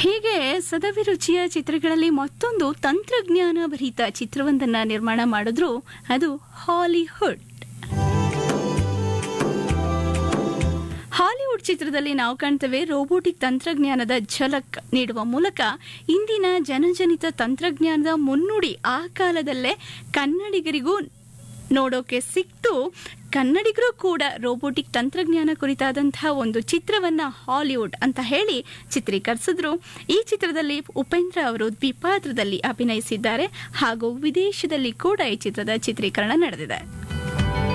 ಹೀಗೆ ಸದಭಿರುಚಿಯ ಚಿತ್ರಗಳಲ್ಲಿ ಮತ್ತೊಂದು ತಂತ್ರಜ್ಞಾನ ಭರಿತ ಚಿತ್ರವೊಂದನ್ನ ನಿರ್ಮಾಣ ಮಾಡಿದ್ರು ಅದು ಹಾಲಿವುಡ್ ಹಾಲಿವುಡ್ ಚಿತ್ರದಲ್ಲಿ ನಾವು ಕಾಣ್ತೇವೆ ರೋಬೋಟಿಕ್ ತಂತ್ರಜ್ಞಾನದ ಝಲಕ್ ನೀಡುವ ಮೂಲಕ ಇಂದಿನ ಜನಜನಿತ ತಂತ್ರಜ್ಞಾನದ ಮುನ್ನುಡಿ ಆ ಕಾಲದಲ್ಲೇ ಕನ್ನಡಿಗರಿಗೂ ನೋಡೋಕೆ ಸಿಕ್ತು ಕನ್ನಡಿಗರು ಕೂಡ ರೋಬೋಟಿಕ್ ತಂತ್ರಜ್ಞಾನ ಕುರಿತಾದಂತಹ ಒಂದು ಚಿತ್ರವನ್ನ ಹಾಲಿವುಡ್ ಅಂತ ಹೇಳಿ ಚಿತ್ರೀಕರಿಸಿದ್ರು ಈ ಚಿತ್ರದಲ್ಲಿ ಉಪೇಂದ್ರ ಅವರು ದ್ವಿಪಾತ್ರದಲ್ಲಿ ಅಭಿನಯಿಸಿದ್ದಾರೆ ಹಾಗೂ ವಿದೇಶದಲ್ಲಿ ಕೂಡ ಈ ಚಿತ್ರದ ಚಿತ್ರೀಕರಣ ನಡೆದಿದೆ